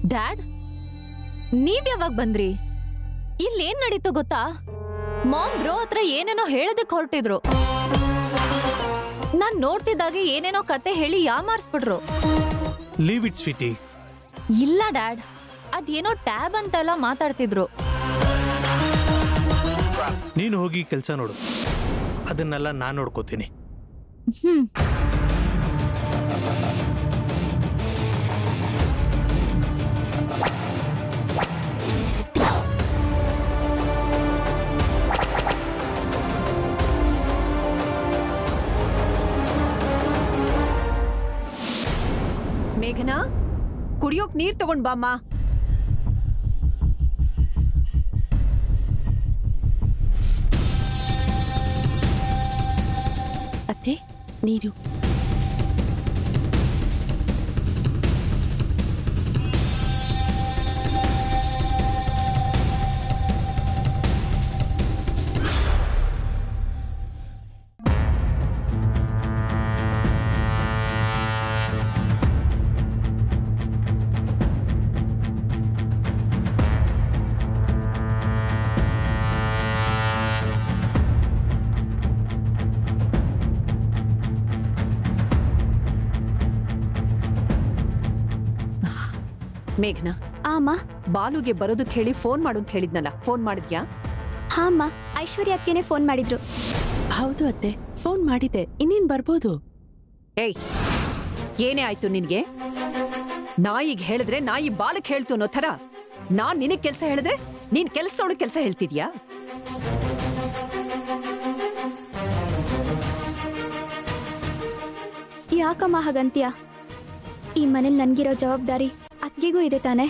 Dad ನೀವ್ ಯಾವಾಗ ಬಂದ್ರಿ ಇಲ್ಲೇನ್ ನಡೀತು ಗೊತ್ತಾ ಮಾಮ್ ಬ್ರೋ ಹತ್ರ ಏನೇನೋ ಹೇಳೋದಕ್ ಹೊರಟಿದ್ರು ನಾನ್ ನೋಡ್ತಿದ್ದಾಗೆ ಏನೇನೋ ಕತೆ ಹೇಳಿ ಯಾಮಾರ್ಸ್ಬಿಟ್ರು ಲೀವ್ ಇಟ್ ಸ್ವೀಟಿ ಇಲ್ಲ ಡ್ಯಾಡ್ ಅದೇನೋ ಟ್ಯಾಬ್ ಅಂತೆಲ್ಲ ಮಾತಾಡ್ತಿದ್ರು ನೀನು ಹೋಗಿ ಕೆಲಸ ನೋಡು ಅದನ್ನೆಲ್ಲ ನಾನು ನೋಡ್ಕೋತೀನಿ ಹ್ಮ್ ಮೇಘನಾ ಕುಡಿಯೋಕ್ ನೀರ್ ತಗೊಂಡ್ ಬಾಮ್ಮ ಅತ್ತೆ ನೀರು ಮೇಘನಾ ಆ ಅಮ್ಮ ಬಾಲುಗೆ ಬರೋದಕ್ ಹೇಳಿ ಫೋನ್ ಮಾಡು ಅಂತ ಹೇಳಿದ್ನಲ್ಲ ಫೋನ್ ಮಾಡಿದ್ಯಾ ಹಾ ಅಮ್ಮ ಐಶ್ವರ್ಯ ಅತ್ಗೆನೆ ಫೋನ್ ಮಾಡಿದ್ರು ಹೌದು ಅತ್ತೆ ಫೋನ್ ಮಾಡಿದ್ದೆ ಇನ್ನೇನ್ ಬರ್ಬೋದು ಏಯ್ ಏನೇ ಆಯ್ತು ನಿನ್ಗೆ ನಾಯಿಗ್ ಹೇಳಿದ್ರೆ ನಾಯಿ ಬಾಲಕ್ ಹೇಳ್ತು ಅನ್ನೋ ಥರ ನಾನ್ ನಿನಗ್ ಕೆಲ್ಸ ಹೇಳಿದ್ರೆ ನೀನ್ ಕೆಲ್ಸದೋಳು ಕೆಲ್ಸ ಹೇಳ್ತಿದ್ಯಾ ಯಾಕಮ್ಮ ಹಾಗಂತ್ಯ ಈ ಮನೇಲಿ ನನ್ಗಿರೋ ಜವಾಬ್ದಾರಿ ಅತ್ಗೆಗೂ ಇದೆ ತಾನೆ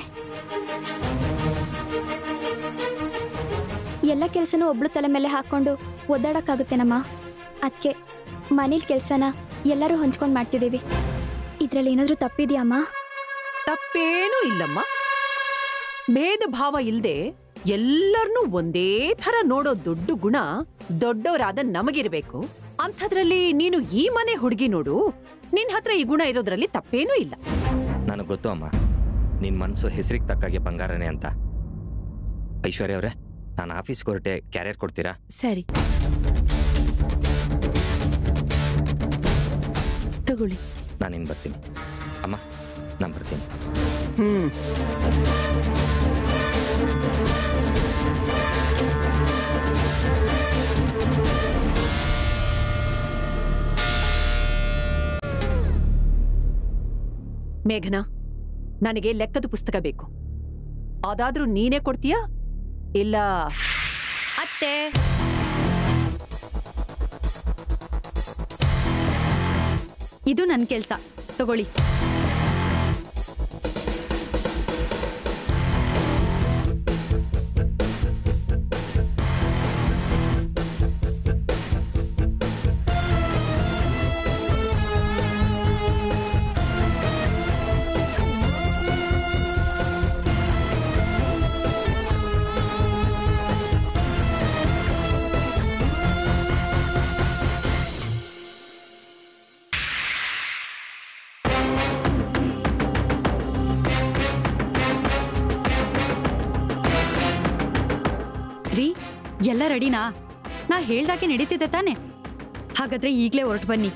ಎಲ್ಲ ಕೆಲಸನೂ ಒಬ್ಳು ತಲೆ ಮೇಲೆ ಹಾಕೊಂಡು ಒದ್ದಾಡಕ್ಕಾಗುತ್ತೇನಮ್ಮ ಅದಕ್ಕೆ ಮನೇಲಿ ಕೆಲಸನ ಎಲ್ಲರೂ ಹೊಂಚ್ಕೊಂಡು ಮಾಡ್ತಿದ್ದೀವಿ ಇದ್ರಲ್ಲಿ ಏನಾದರೂ ತಪ್ಪಿದ್ಯಾ ಅಮ್ಮ ತಪ್ಪೇನೂ ಇಲ್ಲಮ್ಮ ಭೇದ ಭಾವ ಇಲ್ದೆ ಎಲ್ಲರನ್ನೂ ಒಂದೇ ಥರ ನೋಡೋ ದೊಡ್ಡ ಗುಣ ದೊಡ್ಡವರಾದ ನಮಗಿರ್ಬೇಕು ಅಂಥದ್ರಲ್ಲಿ ನೀನು ಈ ಮನೆ ಹುಡುಗಿ ನೋಡು ನಿನ್ ಹತ್ರ ಈ ಗುಣ ಇರೋದ್ರಲ್ಲಿ ತಪ್ಪೇನೂ ಇಲ್ಲ ನನಗೆ ಗೊತ್ತು ಅಮ್ಮ ನಿನ್ನ ಮನಸ್ಸು ಹೆಸರಿಗೆ ತಕ್ಕಾಗೆ ಬಂಗಾರನೇ ಅಂತ ಐಶ್ವರ್ಯ ಅವರೇ ನಾನು ಆಫೀಸ್ಗೆ ಹೊರಟೆ ಕ್ಯಾರಿಯರ್ ಕೊಡ್ತೀರಾ ಸರಿ ತಗೊಳ್ಳಿ ನಾನಿನ್ನು ಬರ್ತೀನಿ ಅಮ್ಮ ನಾನು ಬರ್ತೀನಿ ಹ್ಮ್ ಮೇಘನಾ ನನಗೆ ಲೆಕ್ಕದ ಪುಸ್ತಕ ಬೇಕು ಅದಾದ್ರೂ ನೀನೇ ಕೊಡ್ತೀಯಾ ಇಲ್ಲ ಅತ್ತೆ ಇದು ನನ್ನ ಕೆಲಸ ತಗೊಳ್ಳಿ ರೀ ಎಲ್ಲ ರೆಡಿನಾ ನಾ ಹೇಳ್ದಾಗೆ ನಡೀತಿದ್ದೆ ತಾನೆ ಹಾಗಾದ್ರೆ ಈಗಲೇ ಹೊರಟು ಬನ್ನಿ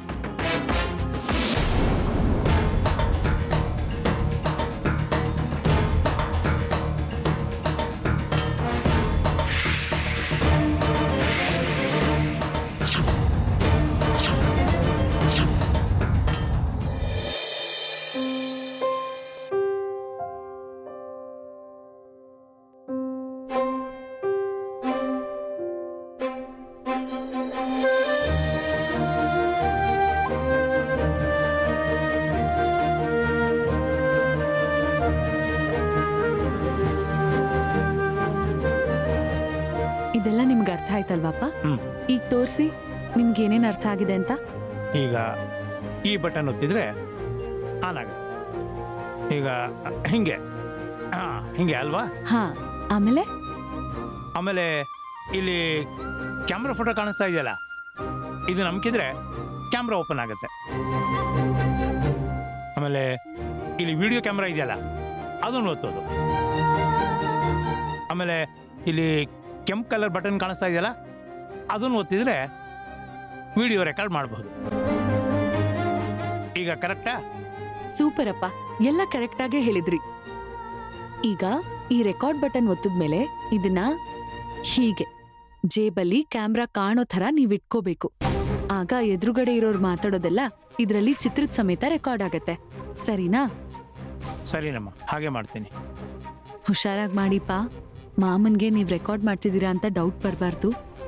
ಇದೆಲ್ಲ ನಿಮ್ಗೆ ಅರ್ಥ ಆಯ್ತಲ್ವಾಪ್ಪ ಹ್ಮ್. ಈಗ ತೋರಿಸಿ ನಿಮ್ಗೆ ಏನೇನು ಅರ್ಥ ಆಗಿದೆ ಅಂತ ಈಗ ಈ ಬಟನ್ ಒತ್ತಿದ್ರೆ ಆನ್ ಆಗುತ್ತೆ ಈಗ ಹಿಂಗೆ ಹಾಂ ಹಿಂಗೆ ಅಲ್ವಾ ಹಾ ಆಮೇಲೆ ಆಮೇಲೆ ಇಲ್ಲಿ ಕ್ಯಾಮ್ರಾ ಫೋಟೋ ಕಾಣಿಸ್ತಾ ಇದೆಯಲ್ಲ ಇದು ನಂಬಿಕಿದ್ರೆ ಕ್ಯಾಮ್ರಾ ಓಪನ್ ಆಗುತ್ತೆ ಆಮೇಲೆ ಇಲ್ಲಿ ವಿಡಿಯೋ ಕ್ಯಾಮ್ರಾ ಇದೆಯಲ್ಲ ಅದನ್ನು ಒತ್ತೋದು ಆಮೇಲೆ ಇಲ್ಲಿ ಕೆಂಪು ಕಲರ್ ಬಟನ್ ಕಾಣಿಸ್ತಾ ಇದೆಯಲ್ಲ ಅದನ್ನು ಒತ್ತಿದ್ರೆ ವಿಡಿಯೋ ರೆಕಾರ್ಡ್ ಮಾಡಬಹುದು ಈಗ ಕರೆಕ್ಟಾ ಸೂಪರ್ ಅಪ್ಪ ಎಲ್ಲ ಕರೆಕ್ಟಾಗೇ ಹೇಳಿದ್ರಿ ಈಗ ಈ ರೆಕಾರ್ಡ್ ಬಟನ್ ಒತ್ತಿದ್ಮೇಲೆ ಇದನ್ನ ಹೀಗೆ ಜೇಬಲ್ಲಿ ಕ್ಯಾಮ್ರಾ ಕಾಣೋ ಥರ ನೀವ್ ಇಟ್ಕೋಬೇಕು ಆಗ ಎದುರುಗಡೆ ಇರೋರು ಮಾತಾಡೋದೆಲ್ಲ ಇದ್ರಲ್ಲಿ ಚಿತ್ರದ ಸಮೇತ ರೆಕಾರ್ಡ್ ಆಗತ್ತೆ ಸರಿನಾ ಸರಿನಮ್ಮ ಹಾಗೆ ಮಾಡ್ತೀನಿ ಹುಷಾರಾಗಿ ಮಾಡಿಪ್ಪ ಮಾಮನ್ಗೆ ನೀವ್ ರೆಕಾರ್ಡ್ ಮಾಡ್ತಿದ್ದೀರಾ ಅಂತ ಡೌಟ್ ಬರಬಾರ್ದು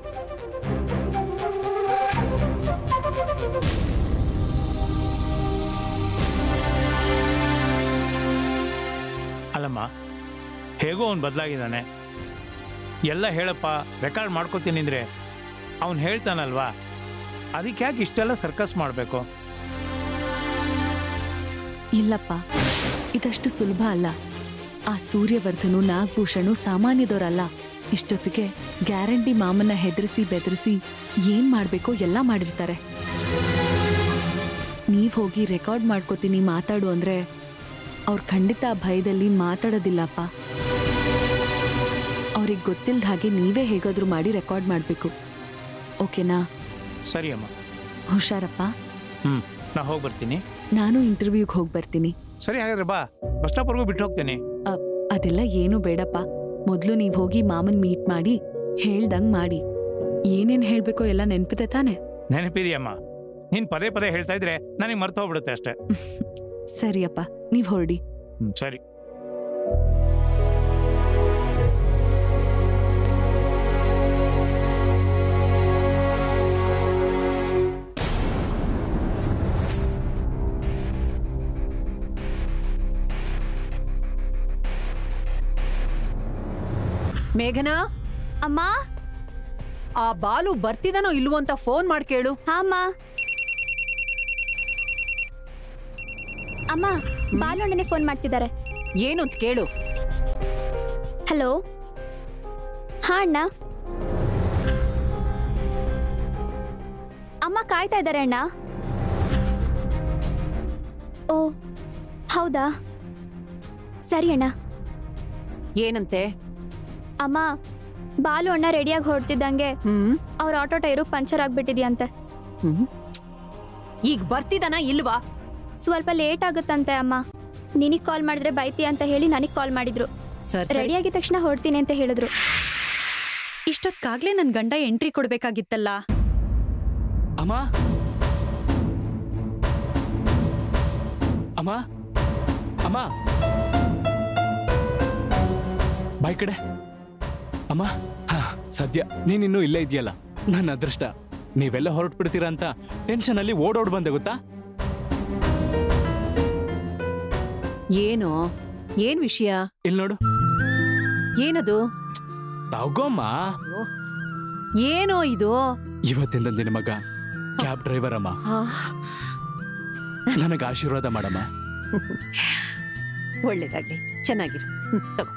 ಅಲ್ಲಮ್ಮ ಹೇಗೋ ಅವ್ನು ಬದಲಾಗಿದ್ದಾನೆ ಎಲ್ಲ ಹೇಳಪ್ಪ ರೆಕಾರ್ಡ್ ಮಾಡ್ಕೋತೀನಿ ಅಂದರೆ ಅವನು ಹೇಳ್ತಾನಲ್ವಾ ಅದಕ್ಕೆ ಯಾಕೆ ಇಷ್ಟೆಲ್ಲ ಸರ್ಕಸ್ ಮಾಡಬೇಕು ಇಲ್ಲಪ್ಪ ಇದಷ್ಟು ಸುಲಭ ಅಲ್ಲ ಆ ಸೂರ್ಯವರ್ಧನು ನಾಗಭೂಷಣು ಸಾಮಾನ್ಯದವರಲ್ಲ ಇಷ್ಟೊತ್ತಿಗೆ ಗ್ಯಾರಂಟಿ ಮಾಮನ್ನ ಹೆದರಿಸಿ ಬೆದರಿಸಿ ಏನ್ ಮಾಡ್ಬೇಕೋ ಎಲ್ಲ ಮಾಡಿರ್ತಾರೆ ನೀವ್ ಹೋಗಿ ರೆಕಾರ್ಡ್ ಮಾಡ್ಕೋತೀನಿ ಮಾತಾಡು ಅಂದ್ರೆ ಅವ್ರು ಖಂಡಿತ ಆ ಭಯದಲ್ಲಿ ಮಾತಾಡೋದಿಲ್ಲಪ್ಪ ಅವ್ರಿಗೆ ಗೊತ್ತಿಲ್ದ ಹಾಗೆ ನೀವೇ ಹೇಗಾದ್ರೂ ಮಾಡಿ ರೆಕಾರ್ಡ್ ಮಾಡ್ಬೇಕು ಓಕೆನಾ ಸರಿ ಅಮ್ಮ ಹುಷಾರಪ್ಪ ಹ್ಞೂ ನಾ ಹೋಗಿ ಬರ್ತೀನಿ ನಾನು ಇಂಟರ್ವ್ಯೂಗೆ ಹೋಗಿ ಬರ್ತೀನಿ ಸರಿ ಹಾಗಾದ್ರೆ ಬಾ ಬಸ್ ಸ್ಟಾಪ್ವರೆಗೂ ಬಿಟ್ಟು ಹೋಗ್ತೀನಿ ಅದೆಲ್ಲ ಏನು ಬೇಡಪ್ಪ ಮೊದ್ಲು ನೀವ್ ಹೋಗಿ ಮಾಮನ್ ಮೀಟ್ ಮಾಡಿ ಹೇಳ್ದಂಗ್ ಮಾಡಿ ಏನೇನ್ ಹೇಳ್ಬೇಕೋ ಎಲ್ಲ ನೆನ್ಪಿದೆ ತಾನೆ ನೆನಪಿದೆಯಮ್ಮ ನೀನು ಪದೇ ಪದೇ ಹೇಳ್ತಾ ಇದ್ರೆ ನನಗೆ ಮರ್ತು ಹೋಗ್ಬಿಡುತ್ತೆ ಅಷ್ಟೇ ಸರಿಯಪ್ಪ ನೀವ್ ಹೊರಡಿ ಹ್ಮ್, ಸರಿ ಮೇಘನಾ ಅಮ್ಮ ಆ ಬಾಲು ಬರ್ತಿದಾನೋ ಇಲ್ವೋ ಅಂತ ಫೋನ್ ಮಾಡಿ ಕೇಳು ಹಾ ಅಮ್ಮ ಅಮ್ಮ ಬಾಲಣ್ಣನೇ ಫೋನ್ ಮಾಡ್ತಿದ್ದಾರೆ ಏನು ಅಂತ ಕೇಳು ಹಲೋ ಹಾ ಅಣ್ಣ ಅಮ್ಮ ಕಾಯ್ತಾ ಇದ್ದಾರೆ ಅಣ್ಣ ಓ ಹೌದಾ ಸರಿ ಅಣ್ಣ ಏನಂತೆ ಅಮ್ಮ ಬಾಲು ಅಣ್ಣ ರೆಡಿಯಾಗಿ ಹೊರಡ್ತಿದ್ದಂಗೆ ಹ್ಮ್ ಅವ್ರ ಆಟೋ ಟೈರು ಪಂಚರ್ ಆಗ್ಬಿಟ್ಟಿದ್ಯಂತೆ ಹ್ಮ್ ಈಗ ಬರ್ತಿದಾನ ಇಲ್ವಾ ಸ್ವಲ್ಪ ಲೇಟ್ ಆಗುತ್ತಂತೆ ಅಮ್ಮ ನಿನಗ್ ಕಾಲ್ ಮಾಡಿದ್ರೆ ಬೈತಿ ಅಂತ ಹೇಳಿ ನನಗ್ ಕಾಲ್ ಮಾಡಿದ್ರು ಸರ್ ರೆಡಿ ಆಗಿದ ತಕ್ಷಣ ಹೊರಡ್ತೀನಿ ಅಂತ ಹೇಳಿದ್ರು ಇಷ್ಟೊತ್ಕಾಗ್ಲೇ ನನ್ ಗಂಡ ಎಂಟ್ರಿ ಕೊಡ್ಬೇಕಾಗಿತ್ತಲ್ಲ ಅಮ್ಮ ಅಮ್ಮ ಅಮ್ಮ ಬಾಯ್ ಕಡೆ ಅಮ್ಮ ಹಾ ಸದ್ಯ ನೀನಿನ್ನೂ ಇಲ್ಲೇ ಇದೆಯಲ್ಲ ನನ್ನ ಅದೃಷ್ಟ ನೀವೆಲ್ಲ ಹೊರಟ್ಬಿಡ್ತೀರಾ ಅಂತ ಟೆನ್ಷನ್ ಅಲ್ಲಿ ಓಡೋಡ್ ಬಂದೆ ಗೊತ್ತಾ ಏನು ಏನ್ ವಿಷಯ ಇಲ್ಲಿ ನೋಡು ಏನದು ತಗೋಮ್ಮ ಏನೋ ಇದು ಇವತ್ತಿಂದ ನಿನ್ನ ಮಗ ಕ್ಯಾಬ್ ಡ್ರೈವರ್ ಅಮ್ಮ ಆ, ನನಗೆ ಆಶೀರ್ವಾದ ಮಾಡಮ್ಮ ಒಳ್ಳೇದಾಗ್ಲಿ ಚೆನ್ನಾಗಿರು ಹ್ಮ್, ತಗೋ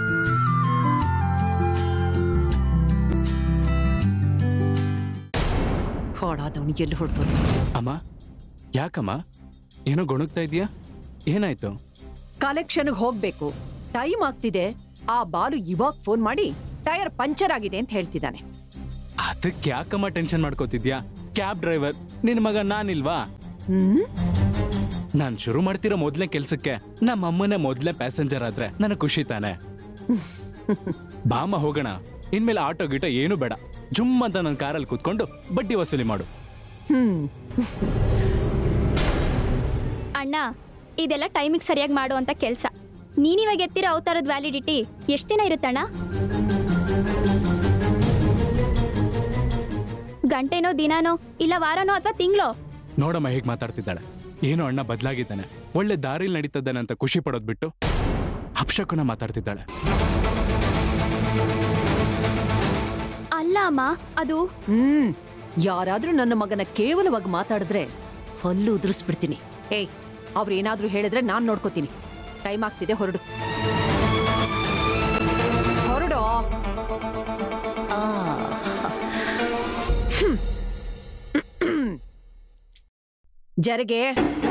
ಹೊಡಾದವನು ಎಲ್ಲಿ ಹೊಡ್ಬೋದು ಅಮ್ಮ ಯಾಕಮ್ಮ ಏನೋ ಗೊಣಗ್ತಾ ಇದೀಯಾ ಏನಾಯ್ತು ಕಲೆಕ್ಷನ್ಗೆ ಹೋಗ್ಬೇಕು ಟೈಮ್ ಆಗ್ತಿದೆ ಆ ಬಾಲು ಇವಾಗ ಫೋನ್ ಮಾಡಿ ಟೈರ್ ಪಂಚರ್ ಆಗಿದೆ ಅಂತ ಹೇಳ್ತಿದ್ದಾನೆ ಅದಕ್ಕೆ ಯಾಕಮ್ಮ ಟೆನ್ಷನ್ ಮಾಡ್ಕೋತಿದ್ಯಾ ಕ್ಯಾಬ್ ಡ್ರೈವರ್ ನಿನ್ ಮಗ ನಾನಿಲ್ವಾ ಹ್ಮ್ ನಾನ್ ಶುರು ಮಾಡ್ತಿರೋ ಮೊದ್ಲೇ ಕೆಲ್ಸಕ್ಕೆ ನಮ್ಮ ಅಮ್ಮನೇ ಮೊದ್ಲೇ ಪ್ಯಾಸೆಂಜರ್ ಆದ್ರೆ ನನಗೆ ಖುಷಿ ತಾನೆ ಬಾಮ ಹೋಗೋಣ ಇನ್ಮೇಲೆ ಆಟೋ ಗೀಟೋ ಏನು ಬೇಡ ಜುಮ್ ಅಂತ ನನ್ನ ಕಾರಲ್ಲಿ ಕೂತ್ಕೊಂಡು ಬಡ್ಡಿ ವಸೂಲಿ ಮಾಡು ಹ್ಮ್ ಅಣ್ಣ ಇದೆಲ್ಲ ಟೈಮಿಗೆ ಸರಿಯಾಗಿ ಮಾಡುವಂತ ಕೆಲಸ ನೀನಿವಾಗ ಎತ್ತಿರೋ ಅವತಾರದ ವ್ಯಾಲಿಡಿಟಿ ಎಷ್ಟು ದಿನ ಇರುತ್ತಣ್ಣ ಗಂಟೆನೋ ದಿನಾನೋ ಇಲ್ಲ ವಾರನೋ ಅಥವಾ ತಿಂಗಳೋ ನೋಡಮ್ಮ ಹೇಗ್ ಮಾತಾಡ್ತಿದ್ದಾಳೆ ಏನೋ ಅಣ್ಣ ಬದಲಾಗಿದ್ದಾನೆ ಒಳ್ಳೆ ದಾರಿಲಿ ನಡೀತಿದ್ದಾನೆ ಅಂತ ಖುಷಿ ಪಡೋದ್ ಬಿಟ್ಟು ಅಪ್ಶಕುನ ಮಾತಾಡ್ತಿದ್ದಾಳೆ ಅಲ್ಲ ಅಮ್ಮ ಅದು ಹ್ಮ್ ಯಾರಾದ್ರೂ ನನ್ನ ಮಗನ ಕೇವಲವಾಗಿ ಮಾತಾಡಿದ್ರೆ ಹಲ್ಲು ಉದುರಿಸ್ಬಿಡ್ತೀನಿ ಏಯ್ ಅವ್ರೇನಾದ್ರೂ ಹೇಳಿದ್ರೆ ನಾನ್ ನೋಡ್ಕೋತೀನಿ ಟೈಮ್ ಆಗ್ತಿದೆ ಹೊರಡು ಹೊರಡೋ ಆ. ಹ್ಮ್. ಜರಗೆ